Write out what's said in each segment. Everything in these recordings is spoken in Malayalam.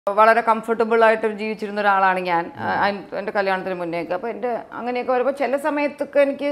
വളരെ കംഫർട്ടബിൾ ആയിട്ട് ജീവിച്ചിരുന്ന ഒരാളാണ് ഞാൻ ആ, എൻ്റെ കല്യാണത്തിന് മുന്നേക്ക് അപ്പോൾ എൻ്റെ അങ്ങനെയൊക്കെ വരുമ്പോൾ ചില സമയത്തൊക്കെ എനിക്ക്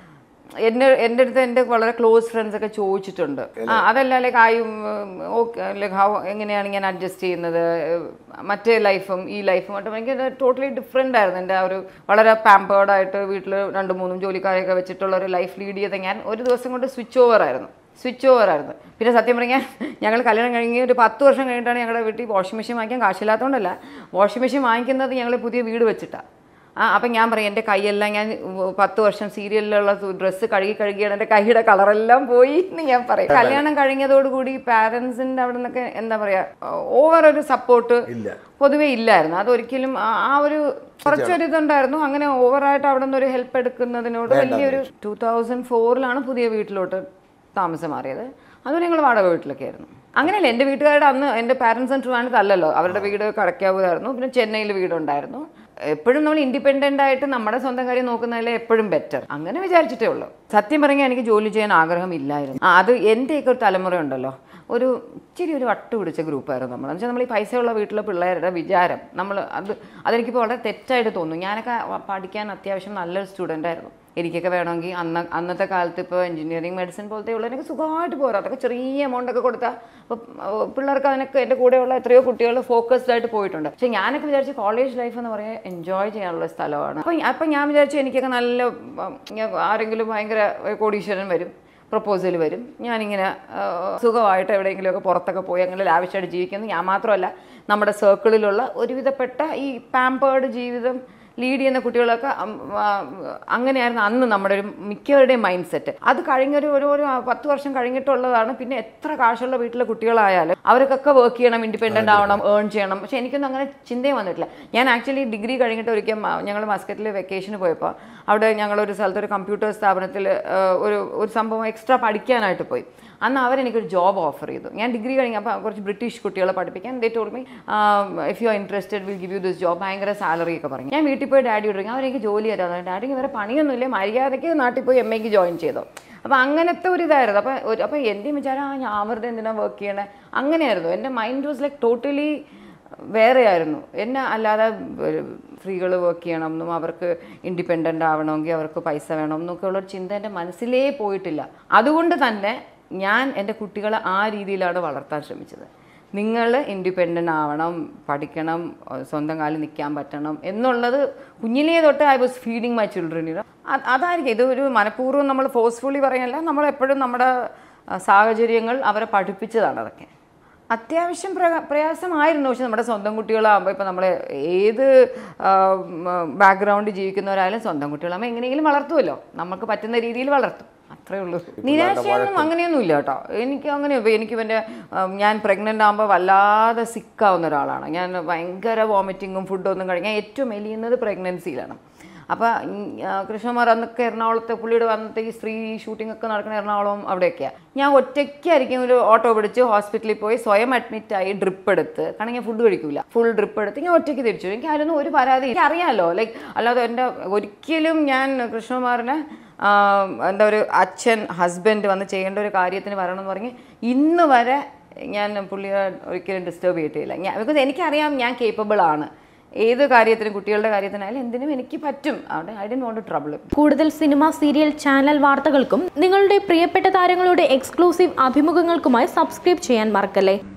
എൻ്റെ എൻ്റെ അടുത്ത് എൻ്റെ വളരെ ക്ലോസ് ഫ്രണ്ട്സ് ഒക്കെ ചോദിച്ചിട്ടുണ്ട് ആ അതല്ല ലൈക്ക് ആയും ഓക്കെ ലൈക്ക് ഹൗ എങ്ങനെയാണ് ഞാൻ അഡ്ജസ്റ്റ് ചെയ്യുന്നത് ഏഹ്, മറ്റേ ലൈഫും ഈ ലൈഫും ആയിട്ട് എനിക്ക് ടോട്ടലി ഡിഫറെൻ്റ് ആയിരുന്നു എൻ്റെ ആ ഒരു വളരെ പാമ്പേർഡ് ആയിട്ട് വീട്ടിൽ രണ്ട് മൂന്നും ജോലിക്കാരെയൊക്കെ വെച്ചിട്ടുള്ള ഒരു ലൈഫ് ലീഡ് ചെയ്ത ഞാൻ ഒരു ദിവസം കൊണ്ട് സ്വിച്ച് ഓവർ ആയിരുന്നു സ്വിച്ച് ഓവർ ആയിരുന്നു പിന്നെ സത്യം പറഞ്ഞാൽ ഞങ്ങൾ കല്യാണം കഴിഞ്ഞ് ഒരു പത്ത് വർഷം കഴിഞ്ഞിട്ടാണ് ഞങ്ങളുടെ വീട്ടിൽ വാഷിംഗ് മെഷീൻ വാങ്ങിക്കാൻ കാശില്ലാത്തതുകൊണ്ടല്ല വാഷിംഗ് മെഷീൻ വാങ്ങിക്കുന്നത് ഞങ്ങൾ പുതിയ വീട് വെച്ചിട്ടാണ് ആ അപ്പം ഞാൻ പറയും എൻ്റെ കൈയെല്ലാം ഞാൻ ഉ- പത്ത് വർഷം സീരിയലിലുള്ള ഡ്രസ്സ് കഴുകി കഴുകിയാണ് എൻ്റെ കൈയുടെ കളറെല്ലാം പോയി എന്ന് ഞാൻ പറയും കല്യാണം കഴിഞ്ഞതോടുകൂടി പാരൻസിൻ്റെ അവിടെ നിന്നൊക്കെ എന്താ പറയുക ഓവർ ഒരു സപ്പോർട്ട് ഇല്ല പൊതുവേ ഇല്ലായിരുന്നു അതൊരിക്കലും ആ- ആ ഒരു കുറച്ചൊരു ഇതുണ്ടായിരുന്നു അങ്ങനെ ഓവറായിട്ട് അവിടെ നിന്ന് ഒരു ഹെൽപ്പ് എടുക്കുന്നതിനോട് വലിയൊരു ടൂ തൗസൻഡ് ഫോറിലാണ് പുതിയ വീട്ടിലോട്ട് താമസം മാറിയത് അതും ഞങ്ങൾ വാടക വീട്ടിലൊക്കെ ആയിരുന്നു അങ്ങനെയല്ല എൻ്റെ വീട്ടുകാരുടെ അന്ന് എൻ്റെ പാരൻസ് ട്രിവാൻഡ്രത്ത് അല്ലല്ലോ അവരുടെ വീട് കടക്കാവൂരായിരുന്നു പിന്നെ ചെന്നൈയിൽ വീടുണ്ടായിരുന്നു എപ്പോഴും നമ്മൾ ഇൻഡിപെൻഡൻ്റ് ആയിട്ട് നമ്മുടെ സ്വന്തം കാര്യം നോക്കുന്നതിൽ എപ്പോഴും ബെറ്റർ അങ്ങനെ വിചാരിച്ചിട്ടേ ഉള്ളൂ സത്യം പറഞ്ഞാൽ എനിക്ക് ജോലി ചെയ്യാൻ ആഗ്രഹമില്ലായിരുന്നു ആ, അത് എൻ്റെയൊക്കെ ഒരു തലമുറ ഉണ്ടല്ലോ ഒരു ഇച്ചിരി ഒരു വട്ട് പിടിച്ച ഗ്രൂപ്പായിരുന്നു നമ്മൾ എന്ന് വെച്ചാൽ നമ്മൾ ഈ പൈസയുള്ള വീട്ടിലെ പിള്ളേരുടെ വിചാരം നമ്മൾ അത് അതെനിക്കിപ്പോൾ വളരെ തെറ്റായിട്ട് തോന്നുന്നു ഞാനൊക്കെ പഠിക്കാൻ അത്യാവശ്യം നല്ലൊരു സ്റ്റുഡൻ്റ് ആയിരുന്നു എനിക്കൊക്കെ വേണമെങ്കിൽ അന്ന് അന്നത്തെ കാലത്ത് ഇപ്പോൾ എഞ്ചിനീയറിംഗ് മെഡിസിൻ പോലത്തെ ഉള്ളതിനൊക്കെ സുഖമായിട്ട് പോരാ അതൊക്കെ ചെറിയ എമൗണ്ട് ഒക്കെ കൊടുത്താൽ ഇപ്പോൾ പിള്ളേർക്ക് അതിനൊക്കെ എൻ്റെ കൂടെയുള്ള എത്രയോ കുട്ടികൾ ഫോക്കസ്ഡ് ആയിട്ട് പോയിട്ടുണ്ട് പക്ഷേ ഞാനൊക്കെ വിചാരിച്ചു കോളേജ് ലൈഫ് എന്ന് പറയുന്നത് എൻജോയ് ചെയ്യാനുള്ള സ്ഥലമാണ് അപ്പോൾ അപ്പം ഞാൻ വിചാരിച്ചു എനിക്കൊക്കെ നല്ല ഉം, ഞാൻ ആരെങ്കിലും ഭയങ്കര ഒരു കോടീശ്വരൻ വരും പ്രപ്പോസൽ വരും ഞാനിങ്ങനെ ആ, സുഖമായിട്ട് എവിടെയെങ്കിലുമൊക്കെ പുറത്തൊക്കെ പോയി അങ്ങനെ ലാവിഷായിട്ട് ജീവിക്കുന്നു ഞാൻ മാത്രമല്ല നമ്മുടെ സർക്കിളിലുള്ള ഒരുവിധപ്പെട്ട ഈ പാമ്പേർഡ് ജീവിതം ലീഡ് ചെയ്യുന്ന കുട്ടികളൊക്കെ അം, ആ, അങ്ങനെയായിരുന്നു അന്ന് നമ്മുടെ ഒരു മിക്കവരുടെയും മൈൻഡ് സെറ്റ് അത് കഴിഞ്ഞൊരു ഒരു ഒരു പത്ത് വർഷം കഴിഞ്ഞിട്ടുള്ളതാണ് പിന്നെ എത്ര കാശുള്ള വീട്ടിലെ കുട്ടികളായാലും അവർക്കൊക്കെ വർക്ക് ചെയ്യണം ഇൻഡിപെൻഡൻ്റ് ആവണം ഏൺ ചെയ്യണം പക്ഷെ എനിക്കൊന്നും അങ്ങനെ ചിന്തയെ വന്നിട്ടില്ല ഞാൻ ആക്ച്വലി ഡിഗ്രി കഴിഞ്ഞിട്ട് ഒരിക്കൽ ഞങ്ങൾ മസ്കറ്റിൽ വെക്കേഷന് പോയപ്പോൾ അവിടെ ഞങ്ങളൊരു സ്ഥലത്ത് ഒരു കമ്പ്യൂട്ടർ സ്ഥാപനത്തിൽ ഒരു ഒരു സംഭവം എക്സ്ട്രാ പഠിക്കാനായിട്ട് പോയി അന്ന് അവരെനിക്കൊരു ജോബ് ഓഫർ ചെയ്തു ഞാൻ ഡിഗ്രി കഴിഞ്ഞപ്പോൾ കുറച്ച് ബ്രിട്ടീഷ് കുട്ടികളെ പഠിപ്പിക്കാൻ they told me if you are interested will give you this job ഭയങ്കര സാലറി ഒക്കെ പറഞ്ഞു ഞാൻ വീട്ടിൽ പോയി ഡാഡി ഇടും അവരെനിക്ക് ജോലി തരാം ഡാഡിക്ക് വേറെ പണിയൊന്നുമില്ല മര്യാദയ്ക്ക് നാട്ടിൽ പോയി എം എക്ക് ജോയിൻ ചെയ്തോ അപ്പോൾ അങ്ങനത്തെ ഒരു ഇതായിരുന്നു അപ്പോൾ ഒരു അപ്പോൾ എൻ്റെയും വിചാരം ആ ഞാൻ അവരുടെ എന്തിനാണ് വർക്ക് ചെയ്യണേ അങ്ങനെയായിരുന്നു എൻ്റെ മൈൻഡ് വാസ് ലൈക്ക് ടോട്ടലി വേറെ ആയിരുന്നു എന്നെ അല്ലാതെ സ്ത്രീകൾ വർക്ക് ചെയ്യണം എന്നും അവർക്ക് ഇൻഡിപെൻഡൻ്റ് ആവണമെങ്കിൽ അവർക്ക് പൈസ വേണം എന്നൊക്കെ ഉള്ളൊരു ചിന്ത എൻ്റെ മനസ്സിലേ പോയിട്ടില്ല അതുകൊണ്ട് തന്നെ ഞാൻ എൻ്റെ കുട്ടികളെ ആ രീതിയിലാണ് വളർത്താൻ ശ്രമിച്ചത് നിങ്ങൾ ഇൻഡിപെൻഡൻ്റ് ആവണം പഠിക്കണം സ്വന്തം കാലിൽ നിൽക്കാൻ പറ്റണം എന്നുള്ളത് കുഞ്ഞിലേ തൊട്ട് I was feeding my children അതായിരിക്കും ഇത് ഒരു മനഃപൂർവ്വം നമ്മൾ ഫോഴ്സ്ഫുള്ളി പറയല്ല നമ്മൾ എപ്പോഴും നമ്മുടെ ആ, സാഹചര്യങ്ങൾ അവരെ പഠിപ്പിച്ചതാണ് അതൊക്കെ അത്യാവശ്യം പ്ര- പ്രയാസമായിരുന്നു പക്ഷെ നമ്മുടെ സ്വന്തം കുട്ടികളാകുമ്പോൾ ഇപ്പോൾ നമ്മൾ ഏത് ബാക്ക്ഗ്രൗണ്ടിൽ ജീവിക്കുന്നവരായാലും സ്വന്തം കുട്ടികളാകുമ്പോൾ എങ്ങനെയെങ്കിലും വളർത്തുമല്ലോ നമുക്ക് പറ്റുന്ന രീതിയിൽ വളർത്തും അത്രേ ഉള്ളൂ നിരാശയൊന്നും അങ്ങനെയൊന്നും ഇല്ല കേട്ടോ എനിക്ക് അങ്ങനെ ഇപ്പൊ എനിക്ക് പിന്നെ ഞാൻ പ്രഗ്നൻ്റ് ആകുമ്പോൾ വല്ലാതെ സിക്കാവുന്ന ഒരാളാണ് ഞാൻ ഭയങ്കര വോമിറ്റിങ്ങും ഫുഡും ഒന്നും കഴിക്കാൻ ഏറ്റവും മെലിയുന്നത് പ്രഗ്നൻസിയിലാണ് അപ്പോൾ കൃഷ്ണകുമാർ അന്നൊക്കെ എറണാകുളത്തെ പുള്ളിയുടെ വന്നത്തെ ഈ സ്ത്രീ ഷൂട്ടിംഗ് ഒക്കെ നടക്കുന്ന എറണാകുളം അവിടെയൊക്കെയാണ് ഞാൻ ഒറ്റയ്ക്കായിരിക്കും ഒരു ഓട്ടോ പിടിച്ച് ഹോസ്പിറ്റലിൽ പോയി സ്വയം അഡ്മിറ്റായി ഡ്രിപ്പ് എടുത്ത് കാരണം ഞാൻ ഫുഡ് കഴിക്കൂല ഫുൾ ഡ്രിപ്പ് എടുത്ത് ഞാൻ ഒറ്റയ്ക്ക് തിരിച്ചു എനിക്ക് ആരൊന്നും ഒരു പരാതി എനിക്ക് അറിയാമല്ലോ ലൈക്ക് അല്ലാതെ എൻ്റെ ഒരിക്കലും ഞാൻ കൃഷ്ണകുമാറിനെ ആ, എന്താ ഒരു അച്ഛൻ ഹസ്ബൻഡ് വന്ന് ചെയ്യേണ്ട ഒരു കാര്യത്തിന് വരണമെന്ന് പറഞ്ഞ് ഇന്ന് വരെ ഞാൻ പുള്ളിയെ ഒരിക്കലും ഡിസ്റ്റർബ് ചെയ്തിട്ടില്ല ഞാൻ ബിക്കോസ് എനിക്കറിയാം ഞാൻ കേപ്പബിൾ ആണ് ഏത് കാര്യത്തിനും കുട്ടികളുടെ കാര്യത്തിനായാലും എന്തിനും എനിക്ക് പറ്റും അവിടെ ഐ ഡി വോണ്ട് ട്രബിൾ കൂടുതൽ സിനിമ സീരിയൽ ചാനൽ വാർത്തകൾക്കും നിങ്ങളുടെ പ്രിയപ്പെട്ട താരങ്ങളുടെ എക്സ്ക്ലൂസീവ് അഭിമുഖങ്ങൾക്കുമായി സബ്സ്ക്രൈബ് ചെയ്യാൻ മറക്കല്ലേ